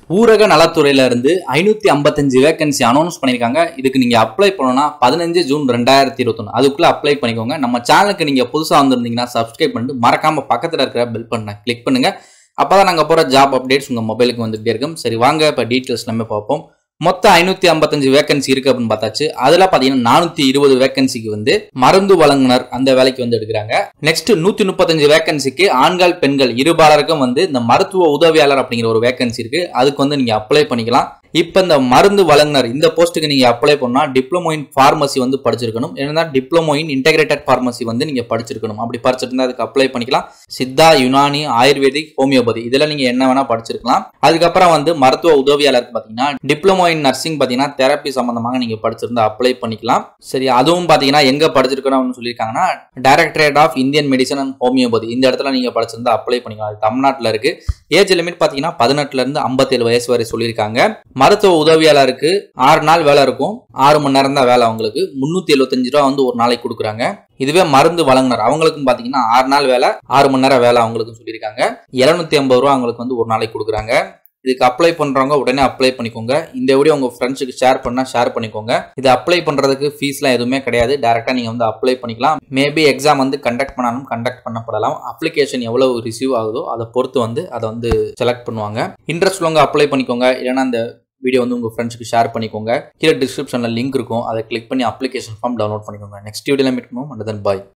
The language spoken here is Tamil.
ஊரக நலத்துறையில இருந்து ஐநூத்தி ஐம்பத்தஞ்சு வேகன்சி அனௌன்ஸ் பண்ணியிருக்காங்க இதுக்கு நீங்க அப்ளை பண்ணணும்னா பதினஞ்சு ஜூன் ரெண்டாயிரத்தி இருபத்தொன்னு அதுக்குள்ள அப்ளை பண்ணிக்கோங்க நம்ம சேனலுக்கு நீங்க புதுசா வந்திருந்தீங்கன்னா சப்ஸ்கிரைப் பண்ணிட்டு மறக்காம பக்கத்துல இருக்கிற பெல் பண்ண கிளிக் பண்ணுங்க அப்பதான் நாங்க போற ஜாப் அப்டேட்ஸ் உங்க மொபைலுக்கு வந்துகிட்டே இருக்கும் சரி வாங்க இப்ப டீட்டெயில்ஸ் எல்லாமே பார்ப்போம் மொத்தம் ஐநூத்தி ஐம்பத்தஞ்சு வேகன்சி இருக்கு அப்படின்னு பார்த்தாச்சு அதுல பாத்தீங்கன்னா நானூத்தி இருபது வேகன்சிக்கு வந்து மருந்து வழங்குனர் அந்த வேலைக்கு வந்து எடுக்கிறாங்க நெக்ஸ்ட் நூத்தி முப்பத்தஞ்சு வேகன்சிக்கு ஆண்கள் பெண்கள் இருபாலருக்கும் வந்து இந்த மருத்துவ உதவியாளர் அப்படிங்கிற ஒரு வேகன்சி இருக்கு அதுக்கு வந்து நீங்க அப்ளை பண்ணிக்கலாம் இப்போ இந்த மருந்து வழங்குனர் இந்த போஸ்ட்டுக்கு நீங்க அப்ளை பண்ணா டிப்ளமோ இன் ஃபார்மசி வந்து படிச்சிருக்கணும் இல்லைன்னா டிப்ளமோ இன் இன்டெகிரேட்டட் ஃபார்மசி வந்து நீங்க படிச்சிருக்கணும் அப்படி படிச்சிருந்தா அதுக்கு அப்ளை பண்ணிக்கலாம் சித்தா யுனானி ஆயுர்வேதிக் ஹோமியோபதி இதெல்லாம் நீங்க என்ன வேணா படிச்சிருக்கலாம் அதுக்கப்புறம் வந்து மருத்துவ உதவியாளருக்கு பாத்தீங்கன்னா டிப்ளமோ இன் நர்சிங் பாத்தீங்கன்னா தெரப்பி சம்பந்தமாக நீங்க படிச்சிருந்தா அப்ளை பண்ணிக்கலாம் சரி அதுவும் பாத்தீங்கன்னா எங்க படிச்சிருக்கணும் அப்படின்னு சொல்லியிருக்காங்கன்னா directorate of Indian medicine and homeopathy இந்த இடத்துல நீங்க படிச்சிருந்தா அப்ளை பண்ணிக்கலாம் அது தமிழ்நாட்டில் இருக்கு ஏஜ் லிமிட் பாத்தீங்கன்னா பதினெட்டுல இருந்து ஐம்பத்தேழு வயசு வரை சொல்லியிருக்காங்க மருத்துவ உதவியாளருக்கு ஆறு நாள் வேலை இருக்கும் ஆறு மணி நேரம் தான் வேலை அவங்களுக்கு முன்னூத்தி எழுபத்தஞ்சு ரூபா வந்து ஒரு நாளைக்கு கொடுக்குறாங்க இதுவே மருந்து வழங்குனர் அவங்களுக்கும் பாத்தீங்கன்னா ஆறு நாள் வேலை ஆறு மணி நேரம் வேலை அவங்களுக்கும் சொல்லியிருக்காங்க எழுநூத்தி ஐம்பது ரூபா அவங்களுக்கு வந்து ஒரு நாளைக்கு கொடுக்குறாங்க இதுக்கு அப்ளை பண்றவங்க உடனே அப்ளை பண்ணிக்கோங்க இந்த வீடியோ உங்க ஃப்ரெண்ட்ஸுக்கு ஷேர் பண்ணா ஷேர் பண்ணிக்கோங்க இது அப்ளை பண்றதுக்கு ஃபீஸ்லாம் எதுவுமே கிடையாது டேரக்டா நீங்க வந்து அப்ளை பண்ணிக்கலாம் மேபி எக்ஸாம் வந்து கண்டக்ட் பண்ணாலும் கண்டக்ட் பண்ணப்படலாம் அப்ளிகேஷன் எவ்வளவு ரிசீவ் ஆகுதோ அதை பொறுத்து வந்து அதை வந்து செலக்ட் பண்ணுவாங்க இன்ட்ரெஸ்ட் உள்ளவங்க அப்ளை பண்ணிக்கோங்க இல்லைன்னா அந்த வீடியோ வந்து உங்கள் ஃப்ரெண்ட்ஸ்க்கு ஷேர் பண்ணிக்கோங்க கீழே டிஸ்கிரிப்ஷனில் லிங்க் இருக்கும் அதை கிளிக் பண்ணி அப்ளிகேஷன் ஃபார்ம் டவுன்லோட் பண்ணிக்கோங்க நெக்ஸ்ட் வீடியோவில் மீட் பண்ணுவோம் அண்ட் தென் பாய்